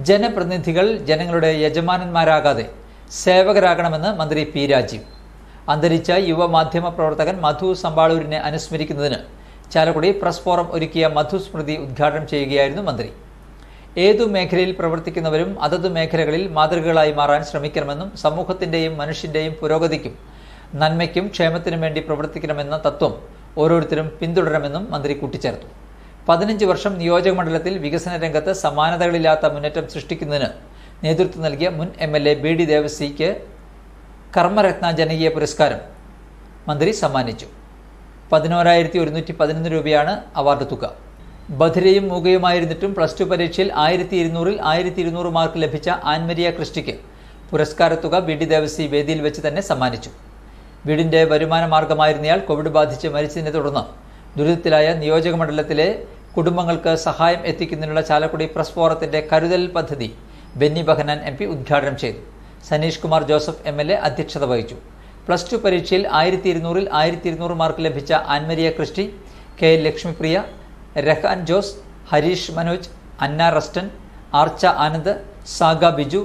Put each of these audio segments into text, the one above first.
ജനപ്രതിനിധികൾ ജനങ്ങളുടെ യജമാനന്മാരാകാതെ സേവകരാകണമെന്ന് മന്ത്രി പി രാജീവ് അന്തരിച്ച യുവ മാധ്യമ പ്രവർത്തകൻ മധു സമ്പാളൂരിനെ അനുസ്മരിക്കുന്നതിന് ചാലക്കുടി പ്രസ് ഫോറം ഒരുക്കിയ മധുസ്മൃതി ഉദ്ഘാടനം ചെയ്യുകയായിരുന്നു മന്ത്രി ഏതു മേഖലയിൽ പ്രവർത്തിക്കുന്നവരും അതതു മേഖലകളിൽ മാതൃകകളായി മാറാൻ ശ്രമിക്കണമെന്നും സമൂഹത്തിന്റെയും മനുഷ്യന്റെയും പുരോഗതിക്കും നന്മയ്ക്കും ക്ഷേമത്തിനും വേണ്ടി പ്രവർത്തിക്കണമെന്ന തത്വം ഓരോരുത്തരും പിന്തുടരണമെന്നും മന്ത്രി കൂട്ടിച്ചേർത്തു പതിനഞ്ച് വർഷം നിയോജക മണ്ഡലത്തിൽ വികസന രംഗത്ത് സമാനതകളില്ലാത്ത മുന്നേറ്റം സൃഷ്ടിക്കുന്നതിന് നേതൃത്വം നൽകിയ മുൻ M L A B D ദേവസിക്ക് കർമ്മരത്ന ജനകീയ പുരസ്കാരം മന്ത്രി സമ്മാനിച്ചു പതിനോരായിരത്തി ഒരുന്നൂറ്റി പതിനൊന്ന് രൂപയാണ് അവാർഡ് തുക ബധിരയും മൂകയുമായിരുന്നിട്ടും പ്ലസ് ടു പരീക്ഷയിൽ ആയിരത്തി ഇരുന്നൂറിൽ ആയിരത്തി ഇരുന്നൂറ് മാർക്ക് ലഭിച്ച ആൻമരിയ ക്രിസ്റ്റിക്ക് പുരസ്കാരത്തുക ബി ഡി ദേവസി വേദിയിൽ വെച്ച് തന്നെ സമ്മാനിച്ചു വീടിന്റെ വരുമാന മാർഗമായിരുന്നയാൾ കോവിഡ് ബാധിച്ച് മരിച്ചതിനെ തുടർന്ന് ദുരിതത്തിലായ നിയോജക മണ്ഡലത്തിലെ കുടുംബങ്ങൾക്ക് സഹായം എത്തിക്കുന്നതിനുള്ള ചാലക്കുടി പ്രസ് ഫോറത്തിന്റെ കരുതൽ പദ്ധതി ബെന്നി ബഹനാൻ എം പി ഉദ്ഘാടനം ചെയ്തു Saneesh Kumar Joseph M L A അധ്യക്ഷത വഹിച്ചു പ്ലസ് ടു പരീക്ഷയിൽ ആയിരത്തി ഇരുന്നൂറിൽ ആയിരത്തി ഇരുന്നൂറ് മാർക്ക് ലഭിച്ച Annmaria Christy K L Lakshmipriya Rahan Jose Harish Manoj Anna Rusten Archa Anand Saga Biju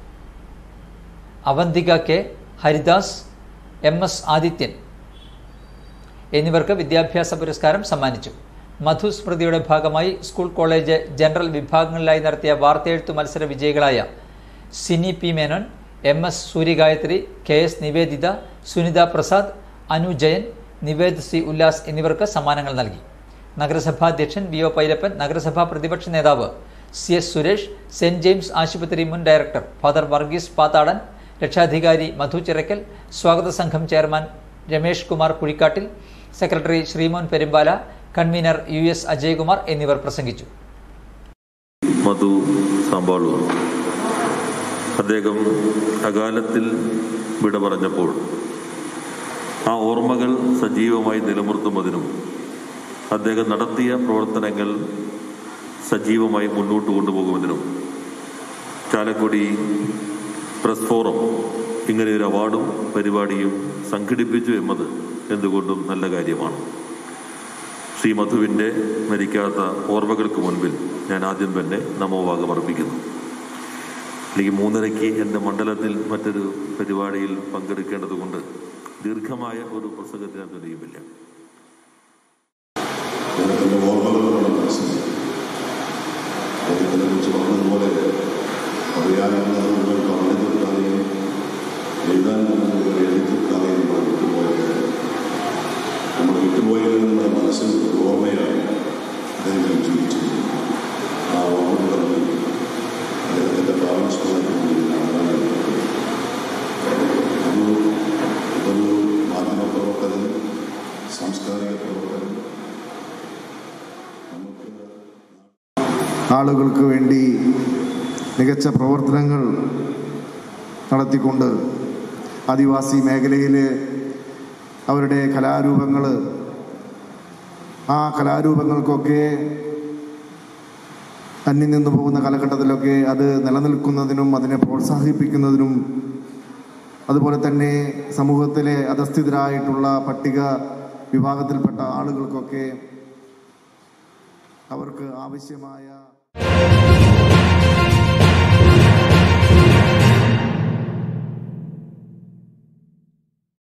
Avantika K Haridas M S Adithyan എന്നിവർക്ക് വിദ്യാഭ്യാസ പുരസ്കാരം സമ്മാനിച്ചു മധുസ്മൃതിയുടെ ഭാഗമായി സ്കൂൾ കോളേജ് ജനറൽ വിഭാഗങ്ങളിലായി നടത്തിയ വാർത്തയെഴുത്തു മത്സര വിജയികളായ Sini P Menon M S Suryagayathri K S Niveditha Sunitha Prasad Anu Jayan Nived C Ullas എന്നിവർക്ക് സമ്മാനങ്ങൾ നൽകി നഗരസഭാ അധ്യക്ഷൻ വി ഒ പൈലപ്പൻ നഗരസഭാ പ്രതിപക്ഷ നേതാവ് C S Suresh saint James ആശുപത്രി മുൻ ഡയറക്ടർ ഫാദർ വർഗീസ് പാത്താടൻ രക്ഷാധികാരി മധു ചിറക്കൽ സ്വാഗത സംഘം chairman Ramesh Kumar Kuzhikattil secretary Sreemon Perumbala convener U S Ajaykumar എന്നിവർ പ്രസംഗിച്ചു മധു സാമ്പാളൂർ അദ്ദേഹം അകാലത്തിൽ വിട പറഞ്ഞപ്പോൾ ആ ഓർമ്മകൾ സജീവമായി നിലനിർത്തുന്നതിനും അദ്ദേഹം നടത്തിയ പ്രവർത്തനങ്ങൾ സജീവമായി മുന്നോട്ട് കൊണ്ടുപോകുന്നതിനും ചാലക്കുടി പ്രസ് ഫോറം ഇങ്ങനെ ഒരു അവാർഡും പരിപാടിയും സംഘടിപ്പിച്ചു എന്നത് എന്തുകൊണ്ടും നല്ല കാര്യമാണ് ശ്രീ മധുവിൻ്റെ മരിക്കാത്ത ഓർമ്മകൾക്ക് മുൻപിൽ ഞാൻ ആദ്യം തന്നെ നമോവാകം അർപ്പിക്കുന്നു എനിക്ക് മൂന്നരയ്ക്ക് എൻ്റെ മണ്ഡലത്തിൽ മറ്റൊരു പരിപാടിയിൽ പങ്കെടുക്കേണ്ടതുകൊണ്ട് ദീർഘമായ ഒരു പ്രസംഗത്തിന് തുനിയുമില്ല അദ്ദേഹത്തിൻ്റെ ഓർമ്മകളുള്ള മനസ്സിൽ അദ്ദേഹത്തിനെ കുറിച്ച് പറഞ്ഞതുപോലെ അറിയാനുള്ളത് മുഴുവൻ പറഞ്ഞു തീർക്കാതെയും എഴുതാനുള്ളത് മുഴുവൻ എഴുതി തീർക്കാതെയും നമ്മൾ വിട്ടുപോയത് നമ്മൾ വിട്ടുപോയത് നമ്മുടെ മനസ്സിൽ ഒരു ഓർമ്മയായി അദ്ദേഹം ജീവിച്ചു ആ ഓർമ്മകളിൽ അദ്ദേഹത്തിൻ്റെ പ്രാവശ്യത്തിന് മുന്നിൽ കാണാൻ ഒരു ഒരു മാധ്യമ പ്രവർത്തകൻ സാംസ്കാരിക പ്രവർത്തകൻ നമുക്ക് ആളുകൾക്ക് വേണ്ടി മികച്ച പ്രവർത്തനങ്ങൾ നടത്തിക്കൊണ്ട് ആദിവാസി മേഖലയിൽ അവരുടെ കലാരൂപങ്ങൾ ആ കലാരൂപങ്ങൾക്കൊക്കെ അന്യം നിന്നു പോകുന്ന കാലഘട്ടത്തിലൊക്കെ അത് നിലനിൽക്കുന്നതിനും അതിനെ പ്രോത്സാഹിപ്പിക്കുന്നതിനും അതുപോലെ തന്നെ സമൂഹത്തിലെ അധസ്ഥിതരായിട്ടുള്ള പട്ടിക വിഭാഗത്തിൽപ്പെട്ട ആളുകൾക്കൊക്കെ അവർക്ക് ആവശ്യമായ